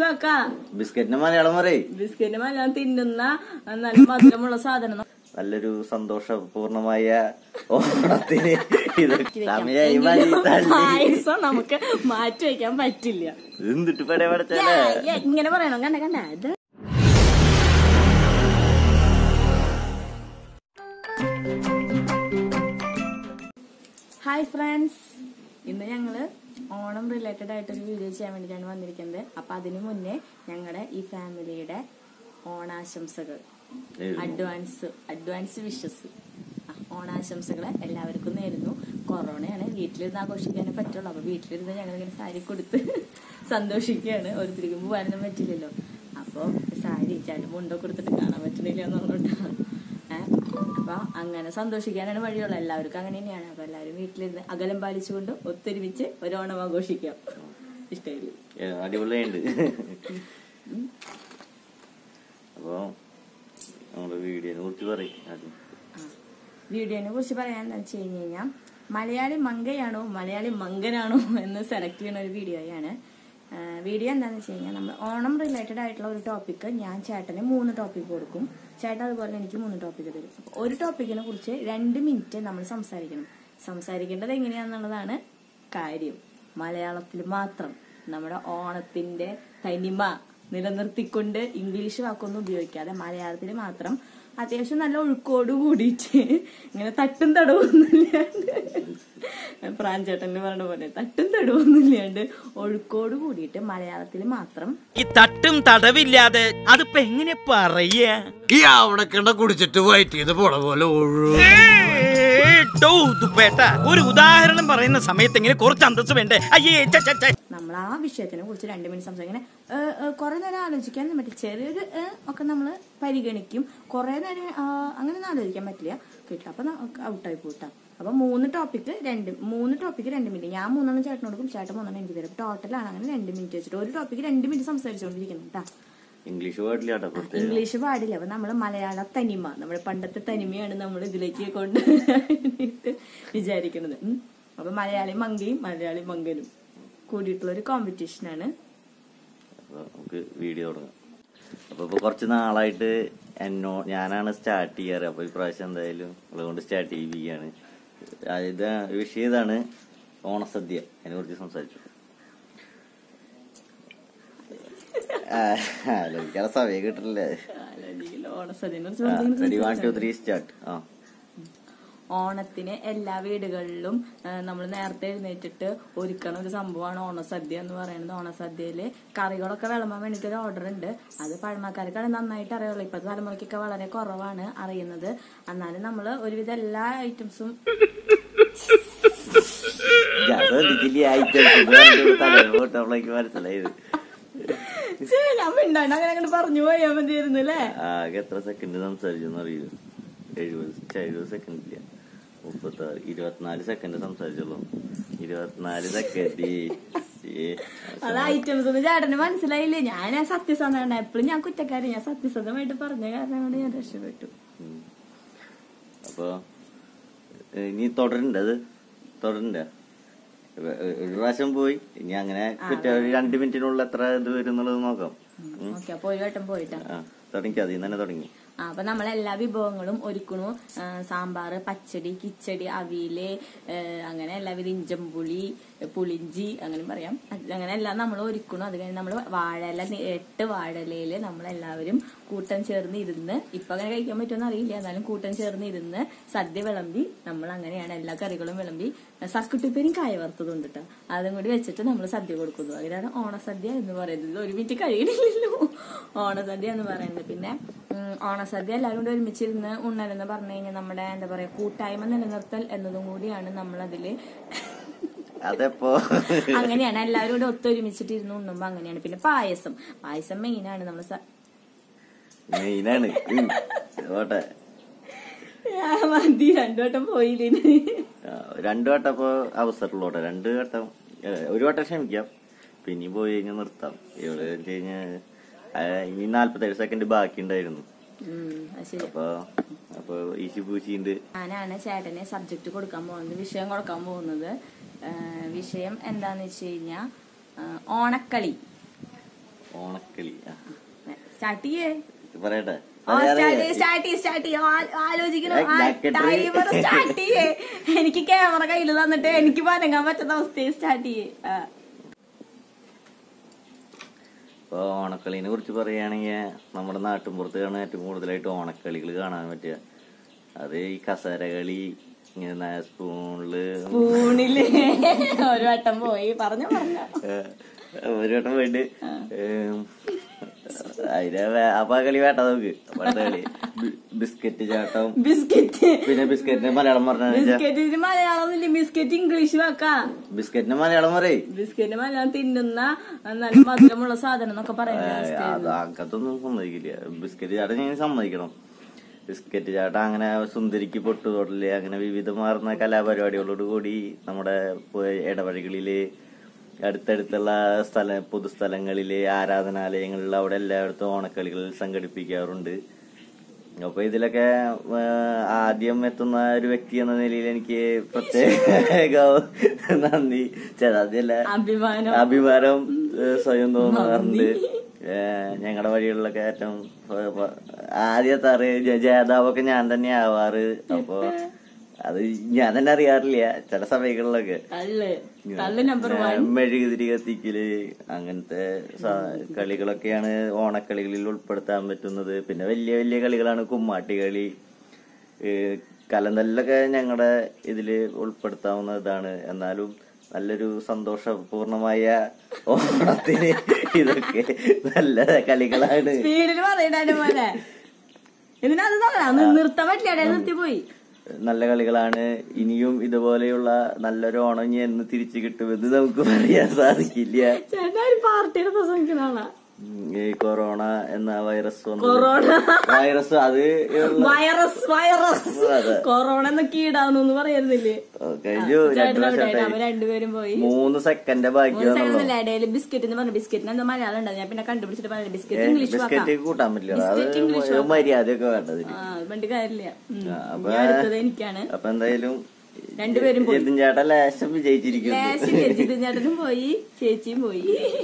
നോക്കാം ബിസ്ക്കറ്റിന് മലയാളം പറയേ ബിസ്ക്കറ്റ് മലയാളം തിന്നുന്ന ആ, നല്ല മധുരമുള്ള സാധനം നല്ലൊരു സന്തോഷപൂർണമായ ഓണത്തിന് ഇത് സമയായി മതി എങ്കിലും തള്ളി പായസം നമുക്ക് മാറ്റി വെക്കാൻ പറ്റില്ല എന്തിട്ട് പടേ പടച്ചല്ലേ യാ, ഇങ്ങനെ പറയണം കണ്ട കണ്ട ഇത് ഹായ് ഫ്രണ്ട്സ് ഇന്ന് ഞങ്ങള് ഓണം റിലേറ്റഡ് ആയിട്ടൊരു വീഡിയോ ചെയ്യാൻ വേണ്ടിയിട്ടാണ് വന്നിരിക്കുന്നത് അപ്പൊ അതിനു മുന്നേ ഞങ്ങളുടെ ഈ ഫാമിലിയുടെ ഓണാശംസകൾ അഡ്വാൻസ് അഡ്വാൻസ് വിഷസ് ഓണാശംസകൾ എല്ലാവർക്കും നേരുന്നു കൊറോണയാണ് വീട്ടിലിരുന്ന് ആഘോഷിക്കാനേ പറ്റുള്ളൂ അപ്പൊ വീട്ടിലിരുന്ന് ഞങ്ങൾ ഇങ്ങനെ സാരി കൊടുത്ത് സന്തോഷിക്കുകയാണ് ഓരോരുത്തർക്കും പോകാനൊന്നും പറ്റില്ലല്ലോ അപ്പോൾ സാരി ചാട്ട് മുണ്ടോ കൊടുത്തിട്ട് കാണാൻ പറ്റുന്നില്ല എന്നുള്ളതുകൊണ്ടാണ് ഏഹ് അപ്പൊ അങ്ങനെ സന്തോഷിക്കാനാണ് വഴിയുള്ളത് എല്ലാവർക്കും അങ്ങനെ തന്നെയാണ് അപ്പൊ എല്ലാവരും വീട്ടിലിരുന്ന് അകലം പാലിച്ചുകൊണ്ട് ഒത്തൊരുമിച്ച് ഒരു ഓണം ആഘോഷിക്കാം ഇഷ്ടമായില്ലേ ഏ, അടിപൊളിയുണ്ട് അപ്പൊ നമ്മുടെ വീഡിയോനെ കുറിച്ച് പറയും ആദ്യം ആ. വീഡിയോനെ കുറിച്ച് പറയാൻ എന്താ വെച്ച് കഴിഞ്ഞ് കഴിഞ്ഞാൽ മലയാളി മങ്കയാണോ മലയാളി മങ്കനാണോ എന്ന് സെലക്ട് ചെയ്യുന്ന ഒരു വീഡിയോയാണ് ആ, വീഡിയോ എന്താണെന്ന് വെച്ച് കഴിഞ്ഞാൽ നമ്മൾ ഓണം റിലേറ്റഡ് ആയിട്ടുള്ള ഒരു ടോപ്പിക്ക് ഞാൻ ചേട്ടന് മൂന്ന് ടോപ്പിക് കൊടുക്കും ചേട്ടൻ അതുപോലെ എനിക്ക് മൂന്ന് ടോപ്പിക്ക് തരും അപ്പൊ ഒരു ടോപ്പിക്കിനെ കുറിച്ച് രണ്ട് മിനിറ്റ് നമ്മൾ സംസാരിക്കണം സംസാരിക്കേണ്ടത് എങ്ങനെയാണെന്നുള്ളതാണ് കാര്യം മലയാളത്തിൽ മാത്രം നമ്മുടെ ഓണത്തിന്റെ തനിമ നിലനിർത്തിക്കൊണ്ട് ഇംഗ്ലീഷ് വാക്കൊന്നും ഉപയോഗിക്കാതെ മലയാളത്തിൽ മാത്രം അത്യാവശ്യം നല്ല ഒഴുക്കോട് കൂടിയിട്ട് ഇങ്ങനെ തട്ടും തടവൊന്നുമില്ലാണ്ട് പ്രാഞ്ചേട്ടന് പറഞ്ഞ പോലെ തട്ടും തടവൊന്നുമില്ലാണ്ട് ഒഴുക്കോട് കൂടിയിട്ട് മലയാളത്തിൽ മാത്രം ഈ തട്ടും തടവില്ലാതെ അതിപ്പോ എങ്ങനെ പറയാ ഈ അവിടെ കിണ്ട കുടിച്ചിട്ട് വയറ്റിയത് പോണ പോലെ ഒഴു ഡോ ദുപ്പേട്ട ഒരു ഉദാഹരണം പറയുന്ന സമയത്ത് ഇങ്ങനെ കുറച്ച് അന്തസ് വേണ്ടേ അയ്യേ ഛെ, ഛെ, ഛെ. നമ്മൾ ആ വിഷയത്തിനെ കുറിച്ച് രണ്ട് മിനിറ്റ് സംസാരിക്കണം കുറെ നേരം ആലോചിക്കാൻ പറ്റും ചെറിയൊരു ഏ, ഒക്കെ നമ്മൾ പരിഗണിക്കും കുറെ നേരം ആ, അങ്ങനെ ആലോചിക്കാൻ പറ്റില്ല കിട്ടും അപ്പൊ ഔട്ടായി പോട്ടാ അപ്പൊ മൂന്ന് ടോപ്പിക്ക് രണ്ട് മൂന്ന് ടോപ്പിക്ക് രണ്ട് മിനിറ്റ് ഞാൻ മൂന്നെണ്ണം ചേട്ടൻ കൊടുക്കും ചേട്ടൻ മൂന്നെണ്ണം എനിക്ക് തരും ടോട്ടലാണ് അങ്ങനെ രണ്ട് മിനിറ്റ് വെച്ചിട്ട് ഒരു ടോപ്പിക്ക് രണ്ട് മിനിറ്റ് സംസാരിച്ചുകൊണ്ടിരിക്കണം കേട്ടാ ഇംഗ്ലീഷ് പാടില്ല കേട്ടോ പ്രത്യേകം ഇംഗ്ലീഷ് പാടില്ല അപ്പൊ നമ്മള് മലയാള തനിമ നമ്മുടെ പണ്ടത്തെ തനിമയാണ് നമ്മൾ ഇതിലേക്ക് കൊണ്ട് വിചാരിക്കുന്നത് ഉം. അപ്പൊ മലയാളി മങ്കയും മലയാളി മങ്കനും കൂടിയിട്ടുള്ള ഒരു കോമ്പറ്റീഷനാണ് അപ്പൊ നമുക്ക് വീഡിയോ തുടങ്ങാം അപ്പൊ ഇപ്പൊ കുറച്ച് നാളായിട്ട് എന്നോ ഞാനാണ് സ്റ്റാർട്ട് ചെയ്യാറ് അപ്പൊ ഇപ്രാവശ്യം എന്തായാലും നിങ്ങളെ കൊണ്ട് സ്റ്റാർട്ട് ചെയ്യിപ്പിക്കുകയാണ് ആ, ഇത് വിഷയം ഇതാണ് ഓണസദ്യ അതിനെ കുറിച്ച് സംസാരിച്ചു ആലോചിക്കാതെ സമയം കിട്ടില്ലേ ഓണസദ്യനെ റെഡി വൺ ടു കുറിച്ച് ത്രീ സ്റ്റാർട്ട് ആ ഓണത്തിന് എല്ലാ വീടുകളിലും നമ്മൾ നേരത്തെ എഴുന്നേറ്റിട്ട് ഒരുക്കണ ഒരു സംഭവമാണ് ഓണസദ്യ എന്ന് പറയുന്നത് ഓണസദ്യയില് കറികളൊക്കെ വിളമ്പാൻ വേണ്ടിയിട്ട് ഒരു ഓർഡർ ഉണ്ട് അത് പഴമക്കാർക്കാണ് നന്നായിട്ട് അറിയുള്ളൂ ഇപ്പോഴത്തെ തലമുറയ്ക്കൊക്കെ വളരെ കുറവാണ് അറിയുന്നത് എന്നാലും നമ്മൾ ഒരുവിധം എല്ലാ ഐറ്റംസും ഞാൻ ശ്രദ്ധിച്ചില്ല ഐറ്റംസ് തലമുട്ടപ്പോഴേക്ക് മനസ്സിലായത് ഛേ, ഞാൻ മിണ്ടാണ്ട് അങ്ങനെ അങ്ങനെ പറഞ്ഞു പോയാ മതിയായിരുന്നു അല്ലേ ആകെ എത്ര സെക്കൻഡ് സംസാരിച്ചെന്ന് അറിയൂ എഴുപത് ഛെ, എഴുപത് സെക്കൻഡ് ഇല്ല മുപ്പത്തി ആറ് ഇരുപത്തിനാല് സെക്കൻഡ് സംസാരിച്ചുള്ളൂ ഇരുപത്തിനാല് സെക്കൻഡ് അത് ഐറ്റംസ് ഒന്നും ചേട്ടന് മനസ്സിലായില്ലേ ഞാൻ ആ സത്യസന്ധമാണ് എപ്പോഴും ഞാൻ കുറ്റക്കാരി ഞാൻ സത്യസന്ധമായിട്ട് പറഞ്ഞ കാരണം കൊണ്ട് ഞാൻ രക്ഷപ്പെട്ടു അപ്പൊ ഏ, ഇനി തുടരണ്ട അത് തുടരണ്ട ഒരു ഒരു പ്രാവശ്യം പോയി ഇനി അങ്ങനെ കുറ്റ ഒരു രണ്ട് മിനിറ്റിനുള്ളിൽ എത്ര ഇത് വരും എന്നുള്ളത് നോക്കാം ഉം. ഓക്കെ അപ്പൊ ഒരു വട്ടം പോയിട്ടാ ആ തുടങ്ങി അതിൽ നിന്ന് തന്നെ തുടങ്ങി ആ അപ്പൊ നമ്മൾ എല്ലാ വിഭവങ്ങളും ഒരുക്കണു ആ, സാമ്പാറ് പച്ചടി കിച്ചടി അവിയല് ഏ, അങ്ങനെ എല്ലാവിധ ഇഞ്ചമ്പുളി പുളിഞ്ചി അങ്ങനെ പറയാം അത് അങ്ങനെ എല്ലാം നമ്മൾ ഒരുക്കണു അത് കഴിഞ്ഞ് നമ്മൾ വാഴയില നി- എട്ട് വാഴയിലയില് നമ്മളെല്ലാവരും കൂട്ടം ചേർന്ന് ഇരുന്ന് ഇപ്പൊ അങ്ങനെ കഴിക്കാൻ പറ്റുമെന്ന് അറിയില്ല എന്നാലും കൂട്ടം ചേർന്ന് ഇരുന്ന് സദ്യ വിളമ്പി നമ്മൾ അങ്ങനെയാണ് എല്ലാ കറികളും വിളമ്പി സക്കുട്ടിപ്പേരും കായ വറുത്തതുണ്ട് കേട്ടോ അതും കൂടി വെച്ചിട്ട് നമ്മൾ സദ്യ കൊടുക്കുന്നു അതിനാണ് ഓണസദ്യ എന്ന് പറയുന്നത് ഇത് ഒരു മിനിറ്റ് കഴിയണില്ലല്ലോ ഓണസദ്യ എന്ന് പറയുന്നത് പിന്നെ ഉം, ഓണസദ്യ എല്ലാവരും കൂടി ഒരുമിച്ചിരുന്ന് ഉണ്ണലെന്ന് പറഞ്ഞു കഴിഞ്ഞാൽ നമ്മുടെ എന്താ പറയാ കൂട്ടായ്മ നിലനിർത്തൽ എന്നതും കൂടിയാണ് നമ്മളതില് അതെപ്പോ അങ്ങനെയാണ് എല്ലാവരും കൂടി ഒത്തൊരുമിച്ചിട്ട് ഇരുന്ന് ഉണ്ണുമ്പോ അങ്ങനെയാണ് പിന്നെ പായസം പായസം മെയിനാണ് നമ്മൾ മെയിനാണ് ഓട്ടെ മതി രണ്ടു വട്ടം പോയില്ലേ ആ, രണ്ടു വട്ടം അപ്പൊ അവസരമുള്ളൂട്ടെ രണ്ട് വട്ടം ഏ, ഒരു വട്ടം ക്ഷമിക്കാം പിന്നെ പോയി കഴിഞ്ഞാൽ നിർത്താം ഇവിടെ വെച്ച് കഴിഞ്ഞാൽ ഇനി നാല്പത്തേഴ് സെക്കൻഡ് ബാക്കി ഉണ്ടായിരുന്നു ഉം, അത് ശരി അപ്പൊ അപ്പൊ ഈശി പൂച്ചിണ്ട് ഞാനാണ് ചേട്ടനെ സബ്ജക്റ്റ് കൊടുക്കാൻ പോകുന്നത് വിഷയം കൊടുക്കാൻ പോകുന്നത് ആ, വിഷയം എന്താന്ന് വെച്ച് കഴിഞ്ഞാൽ ഓണക്കളി ഓണക്കളി ആ, സ്റ്റാർട്ട് ചെയ്യേ പറയട്ടെ ആ, start ചെയ്യ്, start ചെയ്യ്, start ചെയ്യ്. ആ- ആലോചിക്കണം ഏ, jacket. ടൈമർ സ്റ്റാർട്ട് ചെയ്യേ എനിക്ക് ക്യാമറ കയ്യിൽ തന്നിട്ട് എനിക്ക് പനങ്ങാൻ പറ്റുന്ന അവസ്ഥയിൽ സ്റ്റാർട്ട് ചെയ്യേ ആ. ഇപ്പൊ ഓണക്കളീനെ കുറിച്ച് പറയുകയാണെങ്കിൽ നമ്മുടെ നാട്ടിൻപുറത്താണ് ഏറ്റവും കൂടുതലായിട്ട് ഓണക്കളികൾ കാണാൻ പറ്റുക അത് ഈ കസേര കളി ഇങ്ങനെ സ്പൂണില് സ്പൂണില് ഒരു വട്ടം പോയി പറഞ്ഞു പറഞ്ഞു ഒരു വട്ടം പോയിട്ട് ഏം, അതിനെ വേ- അപ്പൊ ആ കളി വേട്ട നോക്ക് പണ്ട് കളി ബി- ബിസ്ക്കറ്റ് ചാട്ടം ബിസ്ക്കറ്റ് പിന്നെ ബിസ്ക്കറ്റിന് മലയാളം പറഞ്ഞ ബിസ്ക്കറ്റിന് മലയാളം ഇല്ല ബിസ്ക്കറ്റ് ഇംഗ്ലീഷ് വാക്കാ ബിസ്ക്കറ്റിന് മലയാളം പറയേ ബിസ്ക്കറ്റ് മലയാളം തിന്നുന്ന നല്ല മധുരമുള്ള സാധനം എന്നൊക്കെ പറയുന്നത് അത് അങ്ങനത്തൊന്നും സമ്മതിക്കില്ല ബിസ്ക്കറ്റ് ചാട്ടം ഞാൻ സമ്മതിക്കണം ബിസ്ക്കറ്റ് ചാട്ടം അങ്ങനെ സുന്ദരിക്ക് പൊട്ടു തൊടല് അങ്ങനെ വിവിധമാർന്ന കലാപരിപാടികളോട് കൂടി നമ്മുടെ ഇപ്പൊ ഇടവഴികളില് അടുത്തടുത്തുള്ള സ്ഥല പൊതുസ്ഥലങ്ങളില് ആരാധനാലയങ്ങളിൽ അവിടെ എല്ലായിടത്തും ഓണക്കളികൾ സംഘടിപ്പിക്കാറുണ്ട് അപ്പൊ ഇതിലൊക്കെ ആ, ആദ്യം എത്തുന്ന ഒരു വ്യക്തി എന്ന നിലയിൽ എനിക്ക് പ്രത്യേക നന്ദി ചെറിയല്ല അഭിമാനം അഭിമാനം ഏഹ്, സ്വയം തോന്നാറുണ്ട് ഞങ്ങളുടെ വഴികളിലൊക്കെ ഏറ്റവും ഏഹ്, പ- ആദ്യത്തെ അറിയ ജ- ജേതാവൊക്കെ ഞാൻ തന്നെ ആവാറ് അപ്പൊ അത് ഞാൻ തന്നെ അറിയാറില്ല ചില സമയങ്ങളിലൊക്കെ തള്ളു തള്ളു നമ്പർ വൺ ഞാൻ മെഴുകുതിരി കത്തിക്കല് അങ്ങനത്തെ സ- കളികളൊക്കെയാണ് ഓണക്കളികളിൽ ഉൾപ്പെടുത്താൻ പറ്റുന്നത് പിന്നെ വലിയ വലിയ കളികളാണ് കുമ്മാട്ടി കളി ഏഹ് കലന്തല്ലൊക്കെ ഞങ്ങളുടെ ഇതില് ഉൾപ്പെടുത്താവുന്ന ഇതാണ് എന്നാലും നല്ലൊരു സന്തോഷപൂർണമായ ഓണത്തിന് ഇതൊക്കെ നല്ല കളികളാണ് സ്പീഡിൽ പറയണ പോലെ ഇതിനത് തള്ളാ നിർത്താൻ പറ്റില്ല ഇടയിൽ നിർത്തി പോയി നല്ല കളികളാണ് ഇനിയും ഇതുപോലെയുള്ള നല്ലൊരു ഓണം ഇനി എന്ന് തിരിച്ചു കിട്ടുമെന്ന് നമുക്ക് പറയാൻ സാധിക്കില്ല ചേട്ടാ ഒരു പാർട്ടിയുടെ പ്രസംഗിക്കുന്ന ആളാ ഉം, ഈ കൊറോണ എന്ന വൈറസ് വന്നത് കൊറോണ വൈറസ് അത് ഉള്ള- വൈറസ് വൈറസ് അതെ. കൊറോണ എന്ന കീടാന്നു പറയരുന്നില്ലേ കഴിഞ്ഞു രണ്ടു ചേട്ടൻ അവിടെ വർഷമായിട്ട് അവര് രണ്ടുപേരും പോയി മൂന്ന് സെക്കൻഡ് ബാക്കി മൂന്ന് വന്നുള്ളൂ സെക്കൻഡ് ഇടയിൽ ബിസ്ക്കറ്റ് എന്ന് പറഞ്ഞു ബിസ്ക്കറ്റിന് എന്തോ മലയാളം ഉണ്ടാവും ഞാൻ പിന്നെ കണ്ടുപിടിച്ചിട്ട് പറഞ്ഞു ബിസ്ക്കറ്റ് ഇംഗ്ലീഷ് വാക്കാം ബിസ്ക്കറ്റ് കൂട്ടാൻ പറ്റില്ല ബിസ്ക്കറ്റ് ഇംഗ്ലീഷ് അത് മര്യാദയൊക്കെ വേണ്ടത് ആ വേണ്ട കാര്യമില്ല ഉം. അപ്പൊ ഇനി അടുത്തത് എനിക്കാണ് അപ്പൊ എന്തായാലും രണ്ടുപേരും പോയി. ജിതിൻ ചേട്ടൻ ലേശം വിജയിച്ചിരിക്കുന്നു ലേശം രജിത് ചേട്ടനും പോയി ചേച്ചിയും പോയി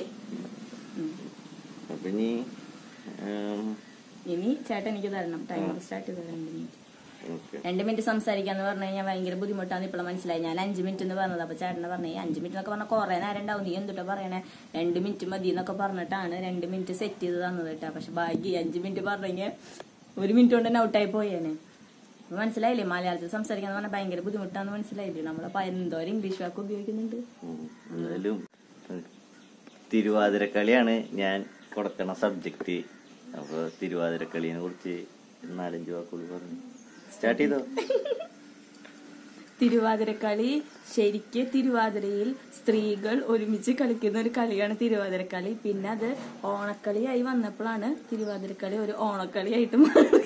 അപ്പൊ ഇനി ഉം, ഇനി ചേട്ടൻ എനിക്ക് തരണം ടൈമർ സ്റ്റാർട്ട് ചെയ്ത് രണ്ട് മിനിറ്റ് ഓക്കേ. രണ്ട് മിനിറ്റ് സംസാരിക്കാന്ന് പറഞ്ഞു കഴിഞ്ഞാൽ ഭയങ്കര ബുദ്ധിമുട്ടാന്ന് ഇപ്പോൾ മനസ്സിലായി ഞാൻ അഞ്ച് മിനിറ്റ് എന്ന് പറഞ്ഞത് അപ്പൊ ചേട്ടനെ പറഞ്ഞു "ഈ അഞ്ച് മിനിറ്റ് എന്നൊക്കെ പറഞ്ഞാൽ കുറെ നേരം ഉണ്ടാവും നീ എന്തുട്ടാ പറയണേ രണ്ട് മിനിറ്റ് മതി എന്നൊക്കെ പറഞ്ഞിട്ടാണ് രണ്ട് മിനിറ്റ് സെറ്റ് ചെയ്ത് തന്നത് കേട്ടോ പക്ഷെ ബാക്കി അഞ്ച് മിനിറ്റ് പറഞ്ഞെങ്കിൽ ഒരു മിനിറ്റ് കൊണ്ട് തന്നെ ഔട്ടായി പോയേനെ അപ്പൊ മനസ്സിലായില്ലേ മലയാളത്തിൽ സംസാരിക്കാന്ന് പറഞ്ഞാൽ ഭയങ്കര ബുദ്ധിമുട്ടാന്ന് മനസ്സിലായില്ലേ നമ്മളപ്പോ എന്തോരം ഇംഗ്ലീഷ് വാക്ക് ഉപയോഗിക്കുന്നുണ്ട് ഉം. എന്തായാലും ഉം, തിരുവാതിരക്കളിയാണ് ഞാൻ കൊടുക്കണ സബ്ജക്റ്റ് അപ്പൊ തിരുവാതിരക്കളിയെ കുറിച്ച് നാലഞ്ച് വാക്കുകൾ പറഞ്ഞു സ്റ്റാർട്ട് ചെയ്തോ തിരുവാതിരക്കളി ശരിക്ക് തിരുവാതിരയിൽ സ്ത്രീകൾ ഒരുമിച്ച് കളിക്കുന്ന ഒരു കളിയാണ് തിരുവാതിരക്കളി പിന്നെ അത് ഓണക്കളിയായി വന്നപ്പോഴാണ് തിരുവാതിരക്കളി ഒരു ഓണക്കളിയായിട്ട് മാറി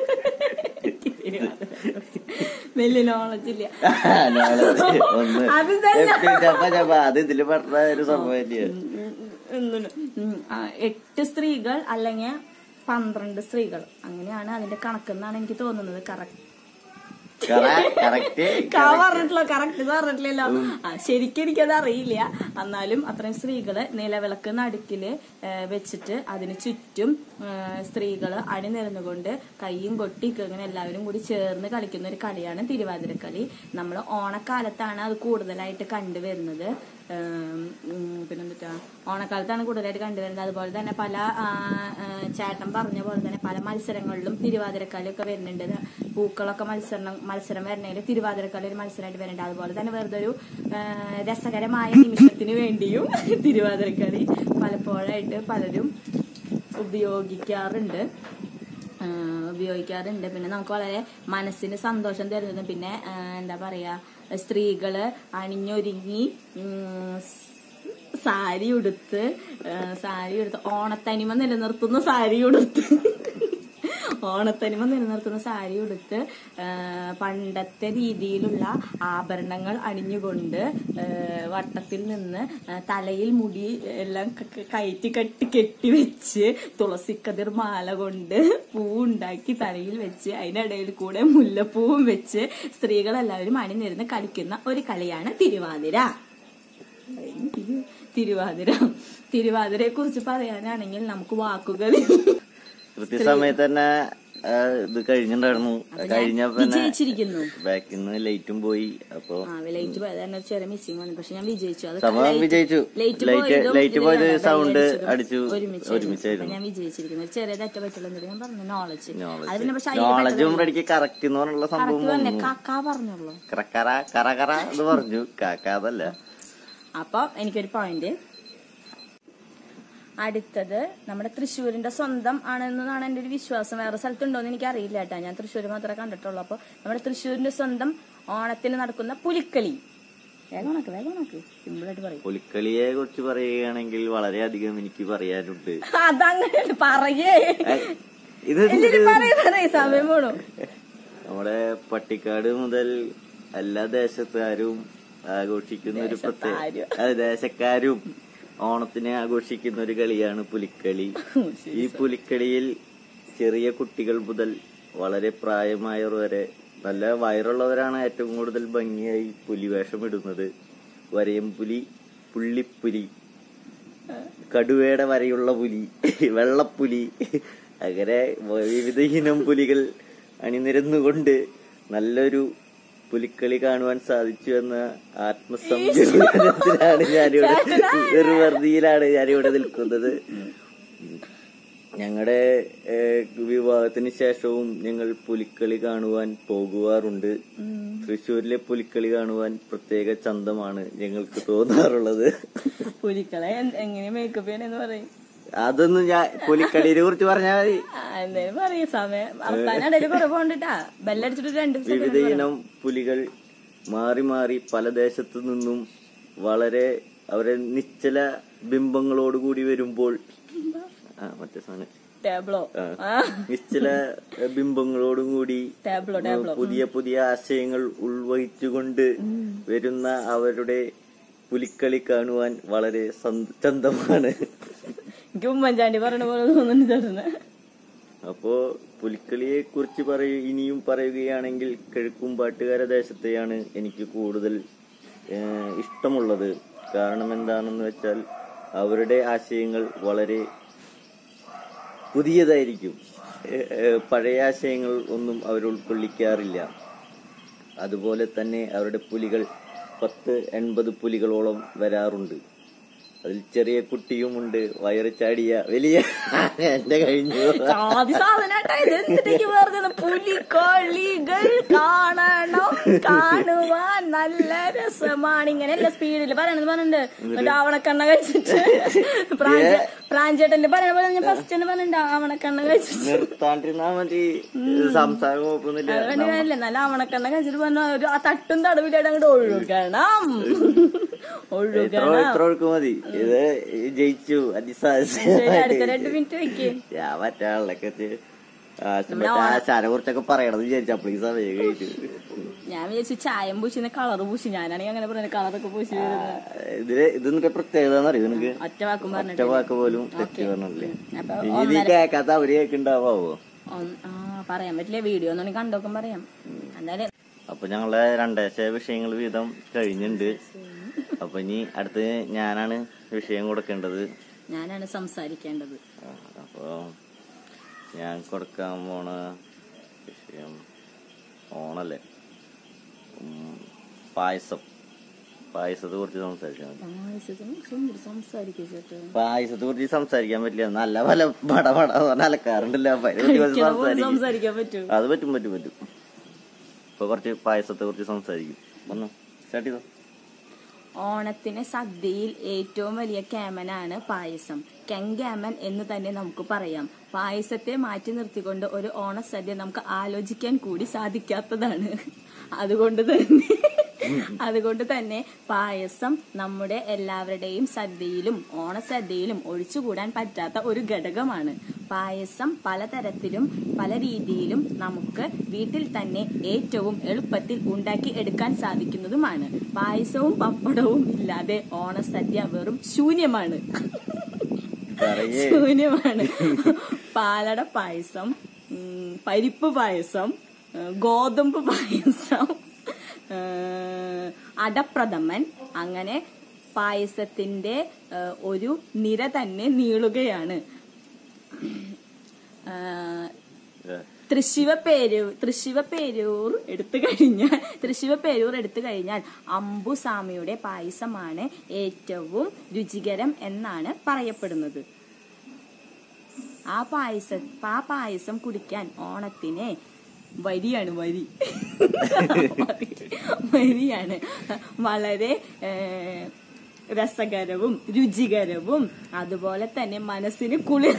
വലിയ നോളജ് ഇല്ല knowledge ഒന്ന് അത് തന്നെ. എപ്പി ചപ്പ ചപ്പ അത് ഇതില് പറഞ്ഞ ഒരു സംഭവം തന്നെയാ. എന്തിന്? ഉം, ആ, എട്ട് സ്ത്രീകൾ അല്ലെങ്കിൽ പന്ത്രണ്ട് സ്ത്രീകൾ അങ്ങനെയാണ് അതിന്റെ കണക്കെന്നാണ് എനിക്ക് തോന്നുന്നത് കറക്റ്റ് Correct, correct. പറഞ്ഞിട്ടില്ല കറക്റ്റ് പറഞ്ഞിട്ടില്ലല്ലോ ആ ശരിക്കും എനിക്കത് അറിയില്ല എന്നാലും അത്രയും സ്ത്രീകള് നിലവിളക്ക് നടുക്കില് ഏ, വെച്ചിട്ട് അതിന് ചുറ്റും ഏ, സ്ത്രീകള് അണിനിരന്നുകൊണ്ട് കൈയും കൊട്ടിക്കും ഇങ്ങനെ എല്ലാവരും കൂടി ചേർന്ന് കളിക്കുന്ന ഒരു കളിയാണ് തിരുവാതിരക്കളി നമ്മൾ ഓണക്കാലത്താണ് അത് കൂടുതലായിട്ട് കണ്ടുവരുന്നത് ഏം, ഉം, പിന്നെന്താ ഓണക്കാലത്താണ് കൂടുതലായിട്ട് കണ്ടുവരുന്നത് അതുപോലെ തന്നെ പല ആ, ആ, ചേട്ടൻ പറഞ്ഞ പോലെ തന്നെ പല മത്സരങ്ങളിലും തിരുവാതിരക്കളിയൊക്കെ വരുന്നുണ്ട് ഇത് പൂക്കളൊക്കെ മത്സരം മത്സരം വരണമെങ്കിൽ തിരുവാതിരക്കളി ഒരു മത്സരമായിട്ട് വരുന്നുണ്ട് അതുപോലെ തന്നെ വെറുതെ ഒരു ആ, രസകരമായ നിമിഷത്തിന് വേണ്ടിയും തിരുവാതിരക്കളി പലപ്പോഴായിട്ട് പലരും ഉപയോഗിക്കാറുണ്ട് ആ, ഉപയോഗിക്കാറുണ്ട് പിന്നെ നമുക്ക് വളരെ മനസ്സിന് സന്തോഷം തരുന്നതും പിന്നെ ആ, എന്താ പറയാ സ്ത്രീകള് അണിഞ്ഞൊരുങ്ങി ഉം, സ് സാരി ഉടുത്ത് ആ, സാരി ഉടുത്ത് ഓണത്തനിമ നിലനിർത്തുന്ന സാരി ഉടുത്ത് ഓണത്തനിമ നിലനിർത്തുന്ന സാരി ഉടുത്ത് ആ, പണ്ടത്തെ രീതിയിലുള്ള ആഭരണങ്ങൾ അണിഞ്ഞുകൊണ്ട് ആ, വട്ടത്തിൽ നിന്ന് ആ, തലയിൽ മുടി എല്ലാം ക- ക- കയറ്റി കെട്ടി കെട്ടി വെച്ച് തുളസിക്കതിർ മാല കൊണ്ട് പൂ ഉണ്ടാക്കി തലയിൽ വെച്ച് അതിനിടയിൽ കൂടെ മുല്ലപ്പൂവും വെച്ച് സ്ത്രീകളെല്ലാവരും അണിനിരുന്ന് കളിക്കുന്ന ഒരു കളിയാണ് തിരുവാതിര തിരുവാതിര തിരുവാതിരയെ കുറിച്ച് പറയാനാണെങ്കിൽ നമുക്ക് വാക്കുകൾ കൃത്യസമയത്ത് തന്നെ ആ, ഇത് കഴിഞ്ഞിട്ടുണ്ടായിരുന്നു കഴിഞ്ഞപ്പോ തന്നെ വിജയിച്ചിരിക്കുന്നു ബാക്കിൽ നിന്ന് ലൈറ്റും പോയി അപ്പൊ ആ ലൈറ്റ് പോയത് തന്നെ ഒരു ചെറിയ മിസ്സിംഗ് വന്നു പക്ഷെ ഞാൻ വിജയിച്ചു അത് സംഭവം light- വിജയിച്ചു ലൈറ്റ് ലൈറ്റ് പോയതും ലൈറ്റ് പോയത് ഇതിലാണ് സൗണ്ട് ബെല്ലടിച്ചതും അടിച്ചു ഒരുമിച്ചായിരുന്നു. അപ്പൊ ഒരുമിച്ചായിരുന്നു ഞാൻ വിജയിച്ചിരിക്കുന്നു ഒരു ചെറിയ തെറ്റ പറ്റുള്ളൂ എന്നിട്ട് ഞാൻ പറഞ്ഞു നോളജ് നോളജ് അത് പിന്നെ പക്ഷെ നോളജും റെഡിക്ക് കറക്റ്റ് എന്ന് പറഞ്ഞുള്ള സംഭവം കറക്റ്റ് തന്നെ വന്നു കാക്കാ പറഞ്ഞുള്ളൂ കറക്കറ കറകറ എന്ന് പറഞ്ഞു കാക്കാതല്ല അപ്പൊ എനിക്കൊരു പോയിന്റ് അടുത്തത് നമ്മുടെ തൃശ്ശൂരിന്റെ സ്വന്തം ആണെന്നാണ് എന്റെ ഒരു വിശ്വാസം വേറെ സ്ഥലത്തുണ്ടോന്ന് എനിക്ക് അറിയില്ല കേട്ടാ ഞാൻ തൃശ്ശൂർ മാത്രമേ കണ്ടിട്ടുള്ളൂ അപ്പൊ നമ്മുടെ തൃശ്ശൂരിന്റെ സ്വന്തം ഓണത്തിന് നടക്കുന്ന പുലിക്കളി വേഗം ഉണക്ക് വേഗം ഉണക്ക് സിമ്പിൾ ആയിട്ട് പറയും പുലിക്കളിയെ കുറിച്ച് പറയുകയാണെങ്കിൽ വളരെയധികം എനിക്ക് പറയാനുണ്ട് അതങ്ങനെ പറയേ ഏ, ഇത് എന്നിട്ട് പറയേ പറയേ സമയം പോണു നമ്മുടെ പട്ടിക്കാട് മുതൽ എല്ലാ ദേശക്കാരും ആഘോഷിക്കുന്ന ഒരു പ്രത്യേക അതെ, ദേശക്കാരും ഓണത്തിനെ ആഘോഷിക്കുന്ന ഒരു കളിയാണ് പുലിക്കളി ഈ പുലിക്കളിയിൽ ചെറിയ കുട്ടികൾ മുതൽ വളരെ പ്രായമായവർ വരെ നല്ല വയറുള്ളവരാണ് ഏറ്റവും കൂടുതൽ ഭംഗിയായി പുലിവേഷം ഇടുന്നത് വരയംപുലി പുള്ളിപ്പുലി കടുവയുടെ വരെയുള്ള പുലി വെള്ളപ്പുലി അങ്ങനെ വിവിധ ഇനം പുലികൾ അണിനിരന്നുകൊണ്ട് നല്ലൊരു പുലിക്കളി കാണുവാൻ സാധിച്ചു എന്ന ആത്മസംഘത്തിലാണ് ഞാനിവിടെ നിർവർത്തിയിലാണ് ഞാനിവിടെ നിൽക്കുന്നത് ഞങ്ങളുടെ വിവാഹത്തിന് ശേഷവും ഞങ്ങൾ പുലിക്കളി കാണുവാൻ പോകുവാറുണ്ട് തൃശ്ശൂരിലെ പുലിക്കളി കാണുവാൻ പ്രത്യേക ചന്തമാണ് ഞങ്ങൾക്ക് തോന്നാറുള്ളത് പുലിക്കളെ എന്ത്- എങ്ങനെ മേക്കപ്പ് ചെയ്യണെന്ന് പറയും അതൊന്നും ഞാൻ പുലിക്കളിയെ കുറിച്ച് പറഞ്ഞാൽ മതി ആ, എന്തേലും പറയും സമയം അവസാനം കുറെ പോണ്ടിട്ടാ ബെല്ലടിച്ചിട്ട് രണ്ട് വിവിധ ഇനം പുലികൾ മാറി മാറി പല ദേശത്തു നിന്നും വളരെ അവരെ നിശ്ചല ബിംബങ്ങളോടുകൂടി വരുമ്പോൾ ആ മറ്റേ സാധനം ടേബിളോ ആ. ആ നിശ്ചല ബിംബങ്ങളോടും കൂടി ടേബിളോ ടേബിളോ പുതിയ പുതിയ ആശയങ്ങൾ ഉൾവഹിച്ചുകൊണ്ട് വരുന്ന അവരുടെ പുലിക്കളി കാണുവാൻ വളരെ സന്ത- ചന്തമാണ് എനിക്ക് ഉമ്മൻചാണ്ടി പറഞ്ഞ പോലെ തോന്നുന്നു ചേട്ടന് അപ്പോ പുലിക്കളിയെ കുറിച്ച് പറയ ഇനിയും പറയുകയാണെങ്കിൽ കിഴക്കുംപാട്ടുകാര ദേശത്തെയാണ് എനിക്ക് കൂടുതൽ ഏഹ്, ഇഷ്ടമുള്ളത് കാരണം എന്താണെന്ന് വെച്ചാൽ അവരുടെ ആശയങ്ങൾ വളരെ പുതിയതായിരിക്കും ഏഹ്, ഏഹ്, പഴയ ആശയങ്ങൾ ഒന്നും അവർ ഉൾക്കൊള്ളിക്കാറില്ല അതുപോലെ തന്നെ അവരുടെ പുലികൾ പത്ത് എൺപത് പുലികളോളം വരാറുണ്ട് അതിൽ ചെറിയ കുട്ടിയുമുണ്ട് വയറ് ചാടിയ വലിയ എന്റെ കഴിഞ്ഞു ആദ്യ സാധനട്ടാ ഇത് എന്നിട്ടേക്ക് വെറുതെ പുലിക്കളികൾ കാണണം കാണുവാൻ നല്ല രസമാണ് ഇങ്ങനെ എല്ലാ സ്പീഡിൽ പറയണത് പറഞ്ഞിട്ടുണ്ട് ഒരു ആവണക്കണ്ണ കഴിച്ചിട്ട് പ്രാഞ്ച- പ്രാഞ്ചേട്ടന്റെ പറയണ പോലെ ഞാൻ ഫസ്റ്റ് തന്നെ പറഞ്ഞിട്ടുണ്ട് ആവണക്കണ്ണ കഴിച്ചിട്ട് നിർത്താണ്ടിരുന്നാ മതി സംസാരം കുഴപ്പമൊന്നുമില്ല അത് വേണ്ടി കാര്യമില്ല നല്ല ആവണക്കണ്ണ കഴിച്ചിട്ട് പറഞ്ഞ ഒരു ആ തട്ടും തടവിലായിട്ട് അങ്ങോട്ട് ഒഴുകണം ഇത്ര ഒഴുകണം ഇത്ര ഒഴുക്ക് മതി ഇത് ജയിച്ചു ശരി, അടുത്ത അതിസാഹചര്യം രണ്ട് മിനിറ്റ് വെക്ക് ഞാൻ മറ്റേ ആളിലൊക്കെ എത്തി. ആ, മറ്റേ ആശാനെ കുറിച്ചൊക്കെ പറയണത് വിചാരിച്ചു അപ്പോഴേക്ക് സമയം കഴിച്ചു ഞാൻ വിചാരിച്ചു ചായം പൂശിന്ന് കളറ് പൂശി ഞാനാണെങ്കിൽ അങ്ങനെ പറയുന്നത് കളറൊക്കെ പൂശി വരുന്നത് ഇതില് ഇത് നിനക്ക് പ്രത്യേകത എന്നറിയോ നിനക്ക് ഒറ്റ വാക്കും ഒറ്റ പറഞ്ഞിട്ട് വാക്ക് പോലും തെറ്റി പറഞ്ഞില്ലേ അപ്പൊ ഇനി നീ കേക്കാത്ത അവര് കേൾക്കുണ്ടാവോ ഒന്ന് ആ പറയാൻ പറ്റില്ല വീഡിയോ ഒന്നും കണ്ടോക്കും പറയാം എന്തായാലും അപ്പൊ ഞങ്ങളെ രണ്ടേശ വിഷയങ്ങൾ വീതം കഴിഞ്ഞിട്ടുണ്ട് അപ്പൊ ഇനി അടുത്ത് ഞാനാണ് വിഷയം കൊടുക്കേണ്ടത് ഞാനാണ് സംസാരിക്കേണ്ടത് ആ, അപ്പൊ ഞാൻ കൊടുക്കാൻ പോണ വിഷയം ഓണല്ലേ ഉം, പായസം പായസത്തെ കുറിച്ച് സംസാരിച്ചാൽ മതി പായസത്തിന് സുന്ദര സംസാരിക്കുക ചേട്ടാ പായസത്തെ കുറിച്ച് സംസാരിക്കാൻ പറ്റില്ല നല്ല പല പട പട പറഞ്ഞ അലക്കാറുണ്ടല്ലോ അപ്പൊ അതിനെ കുറിച്ച് കഴിക്കണ പോലെ സംസാരിക്കും സംസാരിക്കാൻ പറ്റൂ അത് പറ്റും പറ്റും പറ്റും ഇപ്പൊ കുറച്ച് പായസത്തെ കുറിച്ച് സംസാരിക്കും വന്നു സ്റ്റാർട്ട് ചെയ്തോ ഓണത്തിന് സദ്യയിൽ ഏറ്റവും വലിയ ക്യാമനാണ് പായസം കെങ്കാമൻ എന്ന് തന്നെ നമുക്ക് പറയാം പായസത്തെ മാറ്റി നിർത്തിക്കൊണ്ട് ഒരു ഓണസദ്യ നമുക്ക് ആലോചിക്കാൻ കൂടി സാധിക്കാത്തതാണ് അതുകൊണ്ട് തന്നെ അതുകൊണ്ട് തന്നെ പായസം നമ്മുടെ എല്ലാവരുടെയും സദ്യയിലും ഓണസദ്യയിലും ഒഴിച്ചുകൂടാൻ പറ്റാത്ത ഒരു ഘടകമാണ് പായസം പലതരത്തിലും പല രീതിയിലും നമുക്ക് വീട്ടിൽ തന്നെ ഏറ്റവും എളുപ്പത്തിൽ ഉണ്ടാക്കി എടുക്കാൻ സാധിക്കുന്നതുമാണ് പായസവും പപ്പടവും ഇല്ലാതെ ഓണസദ്യ വെറും ശൂന്യമാണ് പറയേ ശൂന്യമാണ് പാലട പായസം ഉം, പരിപ്പ് പായസം ഏഹ്, ഗോതമ്പ് പായസം ഏഹ്, അടപ്രഥമൻ അങ്ങനെ പായസത്തിന്റെ ആ, ഒരു നിര തന്നെ നീളുകയാണ് ആ, തൃശിവപേരൂർ തൃശിവപേരൂർ എടുത്തു കഴിഞ്ഞാൽ തൃശിവപേരൂർ എടുത്തു കഴിഞ്ഞാൽ അമ്പുസ്വാമിയുടെ പായസമാണ് ഏറ്റവും രുചികരം എന്നാണ് പറയപ്പെടുന്നത് ആ പായസം ആ പായസം കുടിക്കാൻ ഓണത്തിന് വരിയാണ് വരി വരിയാണ് വളരെ ഏഹ്, രസകരവും രുചികരവും അതുപോലെ തന്നെ മനസ്സിന്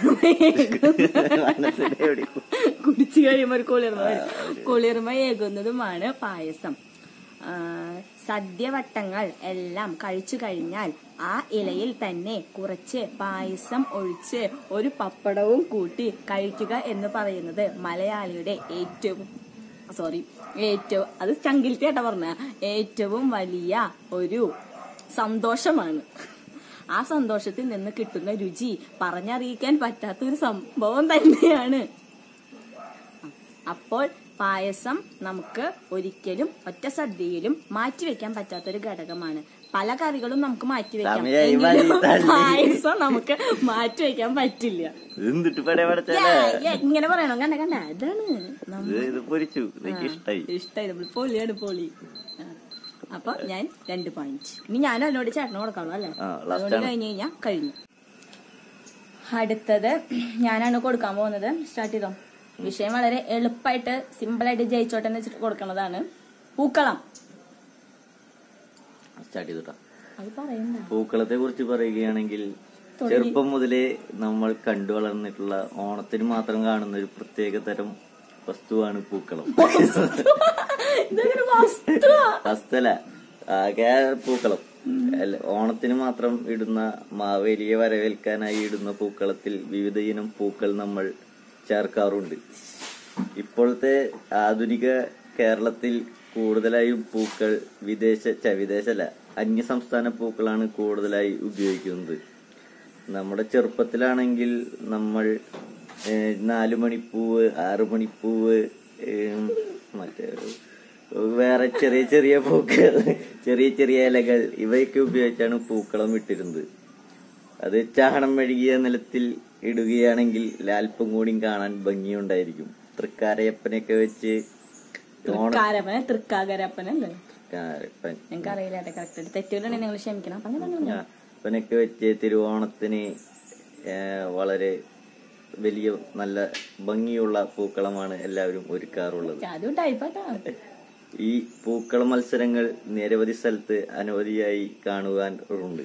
കുളിർമയേകുന്ന കുടിച്ചു കഴിയുമ്പോൾ ഒരു കുളിർമ വരും കുളിർമയേകുന്നതുമാണ് പായസം ആ, സദ്യവട്ടങ്ങൾ എല്ലാം കഴിച്ചു കഴിഞ്ഞാൽ ആ ഇലയിൽ തന്നെ കുറച്ച് പായസം ഒഴിച്ച് ഒരു പപ്പടവും കൂട്ടി കഴിക്കുക എന്ന് പറയുന്നത് മലയാളിയുടെ ഏറ്റവും സോറി ഏറ്റവും അത് ചങ്കിൽത്തേട്ട പറഞ്ഞ ഏറ്റവും വലിയ ഒരു സന്തോഷമാണ് ആ സന്തോഷത്തിൽ നിന്ന് കിട്ടുന്ന രുചി പറഞ്ഞറിയിക്കാൻ പറ്റാത്ത ഒരു സംഭവം തന്നെയാണ് അപ്പോൾ പായസം നമുക്ക് ഒരിക്കലും ഒറ്റ സദ്യയിലും മാറ്റിവെക്കാൻ പറ്റാത്തൊരു ഘടകമാണ് പല കറികളും നമുക്ക് മാറ്റിവെക്കാം സമയായി എങ്കിലും വലി തള്ളി. പായസം നമുക്ക് മാറ്റിവെക്കാൻ പറ്റില്ല എന്തിട്ട് പടേ പടച്ചല്ലേ യാ, യാ, ഇങ്ങനെ പറയണം കണ്ട കണ്ട അതാണ് നമ്മ- ഇത് ഇത് പൊരിച്ചു എനിക്ക് ഇഷ്ടായി ഇഷ്ടായി നമ്മൾ പൊളിയാണ് പൊളി ആ. അപ്പൊ ഞാൻ രണ്ട് പോയിന്റ് ഇനി ഞാനും അതിനോട് ചേട്ടന് കൊടുക്കാളൂ അല്ലേ ആ, last അതുകൊണ്ട് ആണ്. കഴിഞ്ഞ് കഴിഞ്ഞാൽ കഴിഞ്ഞു അടുത്തത് ഞാനാണ് കൊടുക്കാൻ പോകുന്നത് സ്റ്റാർട്ട് ചെയ്തോ വിഷയം വളരെ എളുപ്പമായിട്ട് സിമ്പിളായിട്ട് ജയിച്ചോട്ടെ എന്ന് വെച്ചിട്ട് കൊടുക്കണതാണ് പൂക്കളം സ്റ്റാർട്ട് ചെയ്തിട്ടാ അത് പറയണ്ട പൂക്കളത്തെ കുറിച്ച് പറയുകയാണെങ്കിൽ തുടങ്ങി. ചെറുപ്പം മുതലേ നമ്മൾ കണ്ടു വളർന്നിട്ടുള്ള ഓണത്തിന് മാത്രം കാണുന്ന ഒരു പ്രത്യേക തരം വസ്തുവാണ് പൂക്കളം ഇതൊരു വസ്തുവാ വസ്തുവല്ല ആകെ പൂക്കളം അല്ല, ഓണത്തിന് മാത്രം ഇടുന്ന മാവേലിയെ വരവേൽക്കാനായി ഇടുന്ന പൂക്കളത്തിൽ വിവിധ ഇനം പൂക്കൾ നമ്മൾ ചേർക്കാറുണ്ട് ഇപ്പോഴത്തെ ആധുനിക കേരളത്തിൽ കൂടുതലായും പൂക്കൾ വിദേശ ഛ, വിദേശല്ല അന്യ സംസ്ഥാന പൂക്കളാണ് കൂടുതലായി ഉപയോഗിക്കുന്നത് നമ്മുടെ ചെറുപ്പത്തിലാണെങ്കിൽ നമ്മൾ ഏഹ്, നാല് മണിപ്പൂവ് ആറ് മണിപ്പൂവ് ഏഹ്, മറ്റേ വേറെ ചെറിയ ചെറിയ പൂക്കൾ ചെറിയ ചെറിയ ഇലകൾ ഇവയൊക്കെ ഉപയോഗിച്ചാണ് പൂക്കളം ഇട്ടിരുന്നത് അത് ചാണം മെഴുകിയ നിലത്തിൽ ഇടുകയാണെങ്കിൽ ലാൽപ്പം കൂടിയും കാണാൻ ഭംഗിയുണ്ടായിരിക്കും തൃക്കാരയപ്പനൊക്കെ വെച്ച് ഓണം തൃക്കാരപ്പന തൃക്കാകരപ്പനല്ലേ തൃക്കാരപ്പൻ ഞങ്ങൾക്ക് അറിയില്ല കറക്റ്റ് തെറ്റുകളുണ്ടെങ്കിൽ നിങ്ങൾ ക്ഷമിക്കണം അപ്പൊ അങ്ങനെ പറഞ്ഞോ. അപ്പനൊക്കെ വെച്ച് തിരുവോണത്തിന് ഏ, വളരെ വലിയ നല്ല ഭംഗിയുള്ള പൂക്കളമാണ് എല്ലാവരും ഒരുക്കാറുള്ളത് അതും ടൈപ്പാട്ടാ ഈ പൂക്കള മത്സരങ്ങൾ നിരവധി സ്ഥലത്ത് അനവധിയായി കാണുവാൻ ഉണ്ട്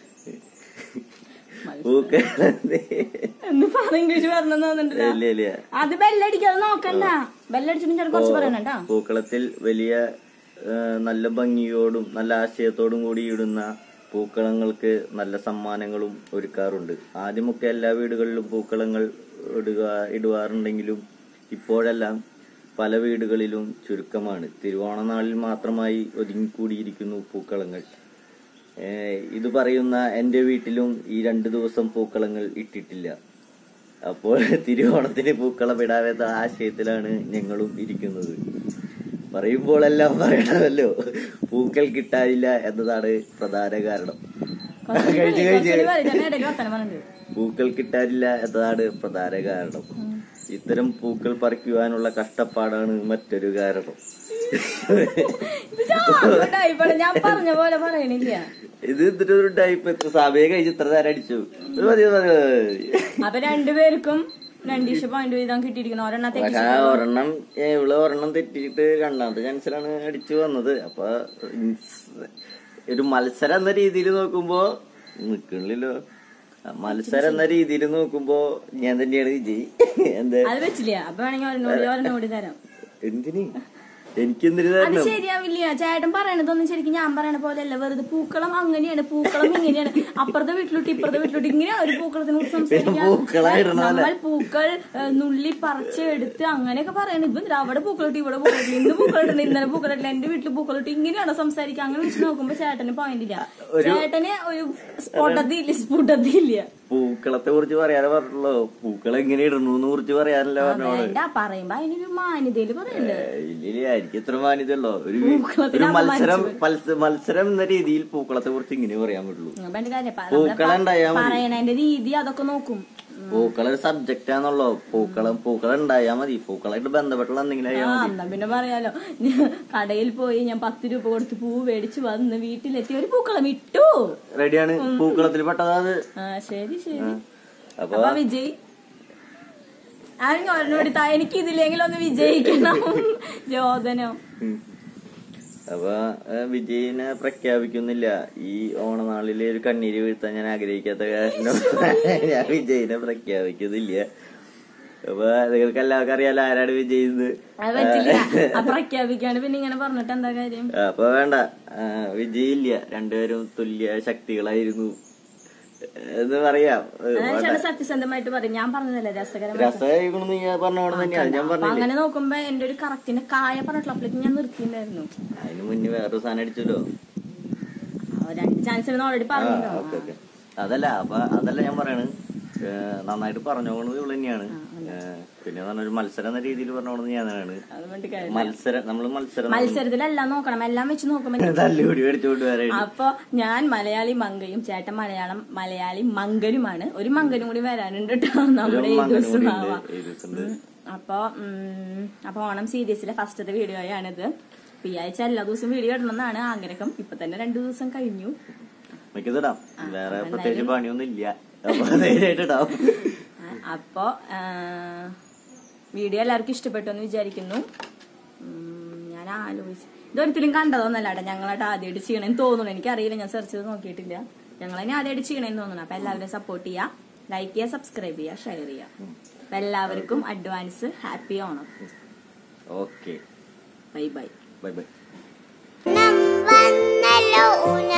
പൂക്കള എന്ന് പറഞ്ഞ ഇംഗ്ലീഷ് പറഞ്ഞു തോന്നുന്നുണ്ടല്ലോ ഇല്ല ഇല്ല അത് ബെല്ലടിക്കാതെ നോക്കണ്ട ബെല്ലടിച്ചിട്ട് ഞാൻ കുറച്ച് പറയണട്ടാ പൂക്കളത്തിൽ വലിയ ഏ, നല്ല ഭംഗിയോടും നല്ല ആശയത്തോടും കൂടി ഇടുന്ന പൂക്കളങ്ങൾക്ക് നല്ല സമ്മാനങ്ങളും ഒരുക്കാറുണ്ട് ആദ്യമൊക്കെ എല്ലാ വീടുകളിലും പൂക്കളങ്ങൾ ഇടുക ഇടുവാറുണ്ടെങ്കിലും ഇപ്പോഴെല്ലാം പല വീടുകളിലും ചുരുക്കമാണ് തിരുവോണ നാളിൽ മാത്രമായി ഒതുങ്ങിക്കൂടിയിരിക്കുന്നു പൂക്കളങ്ങൾ ഏ, ഇത് പറയുന്ന എന്റെ വീട്ടിലും ഈ രണ്ടു ദിവസം പൂക്കളങ്ങൾ ഇട്ടിട്ടില്ല അപ്പോൾ തിരുവോണത്തിന് പൂക്കളം ഇടാവേണ്ട ആശയത്തിലാണ് ഞങ്ങളും ഇരിക്കുന്നത് പറയുമ്പോഴെല്ലാം പറയണമല്ലോ പൂക്കൾ കിട്ടാനില്ല എന്നതാണ് പ്രധാന കാരണം കഴിച്ച് കഴിച്ച് ഇടയിൽ വർത്തനം പറഞ്ഞത് പൂക്കൾ കിട്ടാനില്ല എന്നതാണ് പ്രധാന കാരണം ഇത്തരം പൂക്കൾ പറിക്കുവാനുള്ള കഷ്ടപ്പാടാണ് മറ്റൊരു കാരണം ഇത് ചാടുന്ന ടൈപ്പാണ് ഞാൻ പറഞ്ഞ പോലെ പറയണില്ല ഇത് എന്നിട്ട് ഒരു ടൈപ്പ് സമയം കഴിച്ച് ഇത്ര നേരം അടിച്ചു ഇത് മതി ഇത് മതി, മതി. അപ്പൊ രണ്ടുപേർക്കും രണ്ടീശ പോയിന്റ് വീതം കിട്ടിയിരിക്കുന്നു ഒരെണ്ണത്തെ പക്ഷെ ആ ഒരെണ്ണം ഏ, ഇവള് ഒരെണ്ണം തെറ്റിയിട്ട് രണ്ടാമത്തെ ചാൻസിലാണ് അടിച്ചു വന്നത് അപ്പൊ ഇൻസ്- ഒരു മത്സരം എന്ന രീതിയിൽ നോക്കുമ്പോ നിക്കണില്ലല്ലോ ആ, മത്സരം എന്ന രീതിയിൽ നോക്കുമ്പോ ഞാൻ തന്നെയാണ് വിജയ് എന്താ അത് വെച്ചില്ല അപ്പൊ വേണമെങ്കിൽ ഒരെണ്ണോടി ഒരെണ്ണോടി തരാം എന്തിന് എനിക്കെന്തിനു അത് തരണം ശരിയാവില്ല ചേട്ടൻ പറയണതൊന്നും ശരിക്കും ഞാൻ പറയണ പോലെയല്ല വെറുതെ പൂക്കളം അങ്ങനെയാണ് പൂക്കളം ഇങ്ങനെയാണ് അപ്പുറത്തെ വീട്ടിലോട്ട് ഇപ്പുറത്തെ വീട്ടിലോട്ട് ഇങ്ങനെയാണ് ഒരു പൂക്കളത്തിനെ കുറിച്ച് സംസാരിക്കാം പൂക്കളായിടണ പോലെ. നമ്മൾ പൂക്കൾ ഏഹ്, നുള്ളി പറിച്ച് എടുത്ത് അങ്ങനെയൊക്കെ പറയണം ഇപ്പൊ എന്തിനാ അവിടെ പൂക്കളിട്ട് ഇവിടെ പൂക്കളിട്ട് ഇന്ന് പൂക്കളിട്ടുണ്ട് ഇന്നലെ പൂക്കളിട്ടില്ല എന്റെ വീട്ടിൽ പൂക്കളിട്ട് ഇങ്ങനെയാണോ സംസാരിക്കുക അങ്ങനെ വെച്ച് നോക്കുമ്പോ ചേട്ടന് പോയിന്റ് ഇല്ല ചേട്ടന് ഒരു സ്ഫുടതയില്ല സ്ഫുടതയില്ല പൂക്കളത്തെ കുറിച്ച് പറയാനേ പറഞ്ഞുള്ളൂ പൂക്കൾ എങ്ങനെ ഇടണു എന്ന് കുറിച്ച് പറയാനല്ലേ പറഞ്ഞോള് വേണ്ട പറയുമ്പോ അതിനൊരു മാന്യതയില് പറയണ്ട് ഇല്ല എനിക്ക് എത്ര മാന്യതയുള്ളോ ഒരു പൂക്കളത്തിന് ഒരു മത്സരം അപമാനിച്ചു. മത്സ- മത്സരം എന്ന രീതിയിൽ പൂക്കളത്തെ കുറിച്ച് ഇങ്ങനെ പറയാൻ പറ്റുള്ളൂ അപ്പൊ എന്റെ കാര്യം പ- പൂക്കളം നമ്മള് ഉണ്ടായാ മതി. പറയണതിന്റെ രീതി അതൊക്കെ നോക്കും പൂക്കള ഒരു സബ്ജക്റ്റ് ആണല്ലോ പൂക്കളം പൂക്കളം ഉണ്ടായാ മതി പൂക്കളായിട്ട് ബന്ധപ്പെട്ടുള്ള എന്തെങ്കിലും ആ ആയാൽ മതി എന്നാ പിന്നെ പറയാലോ ഞാൻ കടയിൽ പോയി ഞാൻ പത്ത് രൂപ കൊടുത്ത് പൂ മേടിച്ച് വന്ന് വീട്ടിലെത്തി ഒരു പൂക്കളം ഇട്ടു റെഡിയാണ് പൂക്കളത്തിൽ പെട്ടതാ അത് ആ ശരി ശരി അപ്പൊ അപ്പൊ വിജയ് ആരും ഒരെണ്ണോടി താ എനിക്ക് ഇതിലെങ്കിലും ഒന്ന് വിജയിക്കണം രോദനം ഉം. അപ്പൊ ഏ, വിജയിനെ പ്രഖ്യാപിക്കുന്നില്ല ഈ ഓണനാളില് ഒരു കണ്ണീര് വീഴ്ത്താൻ ഞാൻ ആഗ്രഹിക്കാത്ത കാരണം ഞാൻ വിജയിനെ പ്രഖ്യാപിക്കുന്നില്ല അപ്പൊ നിങ്ങൾക്ക് എല്ലാവർക്കും അറിയാലോ ആരാണ് വിജയ് എന്ന് അത് പറ്റില്ല ആ പ്രഖ്യാപിക്കാണ്ട് പിന്നെ ഇങ്ങനെ പറഞ്ഞിട്ട് എന്താ കാര്യം അപ്പൊ വേണ്ട ആ, വിജയ് ഇല്ല രണ്ടുപേരും തുല്യ ശക്തികളായിരുന്നു എന്ന് പറയാം ഏ, ഞാൻ ചേട്ടാ സത്യസന്ധമായിട്ട് പറയും ഞാൻ പറഞ്ഞതല്ലേ രസകരമായിട്ട് രസമായിരിക്കണം നീ പറഞ്ഞ പോലെ തന്നെയാണ് ഞാൻ അപ്പൊ പറഞ്ഞില്ലേ അങ്ങനെ നോക്കുമ്പോ എന്റെ ഒരു കറക്റ്റിന്റെ കായ പറഞ്ഞിട്ടുള്ളപ്പോഴേക്കും ഞാൻ നിർത്തിയിട്ടുണ്ടായിരുന്നു അതിന് മുന്നേ വേറൊരു സാധനം അടിച്ചല്ലോ ആ, രണ്ട് ചാൻസ് ഓൾറെഡി ആ, പറഞ്ഞല്ലോ ഓക്കേ, ഓക്കേ. അതല്ല അപ്പൊ അതല്ല ഞാൻ പറയണ് ഏ, നന്നായിട്ട് പറഞ്ഞോണത് ഇവള് തന്നെയാണ് ഏ, പിന്നെ പറഞ്ഞ ഒരു മത്സരം എന്ന രീതിയിൽ പറഞ്ഞോണത് ഞാനാണ് അതുകൊണ്ട് കാര്യം മത്സരം നമ്മള് മത്സരം മത്സരത്തിലെല്ലാം നോക്കണം എല്ലാം വെച്ച് നോക്കുമ്പോ തല്ലുകൂടി മേടിച്ചോണ്ട് വരാൻ അപ്പൊ ഞാൻ മലയാളി മങ്കയും ചേട്ടൻ മലയാളം മലയാളി മങ്കനുമാണ് ഒരു മങ്കനും കൂടി വരാനുണ്ട് കേട്ടോ നമ്മുടെ ഈ മങ്കനും ദിവസം കൂടി ആവാം ഉണ്ട്. ഈ ദിവസം ഉണ്ട്. അപ്പൊ ഉം, അപ്പൊ ഓണം സീരീസിലെ ഫസ്റ്റത്തെ വീഡിയോ ആണിത് ഇപ്പൊ ഈ ആഴ്ച എല്ലാ ദിവസവും വീഡിയോ ഇടണമെന്നാണ് ആഗ്രഹം ഇപ്പൊ തന്നെ രണ്ടു ദിവസം കഴിഞ്ഞു മിക്കതിടാം വേറെ പ്രത്യേകിച്ച് പണിയൊന്നും ഇല്ല അപ്പൊ ധൈര്യമായിട്ട് ഇടാം ആ, അപ്പൊ ആ, വീഡിയോ എല്ലാവർക്കും ഇഷ്ടപ്പെട്ടു എന്ന് വിചാരിക്കുന്നു ഉം, ഞാൻ ആലോചിച്ചു ഇതൊരിക്കലും കണ്ടതൊന്നല്ല കേട്ടോ ഞങ്ങളായിട്ട് ആദ്യമായിട്ട് ചെയ്യണമെന്ന് തോന്നുന്നു എനിക്കറിയില്ല ഞാൻ സെർച്ച് ചെയ്ത് നോക്കിയിട്ടില്ല ഞങ്ങളതിനെ ആദ്യമായിട്ട് ചെയ്യണമെന്ന് തോന്നുന്നു അപ്പൊ എല്ലാവരും സപ്പോർട്ട് ചെയ്യുക ലൈക്ക് ചെയ്യുക സബ്സ്ക്രൈബ് ചെയ്യുക ഷെയർ ചെയ്യുക അപ്പൊ എല്ലാവർക്കും advance happy Onam okay bye bye bye bye നം വന്നല്ലോ ഊന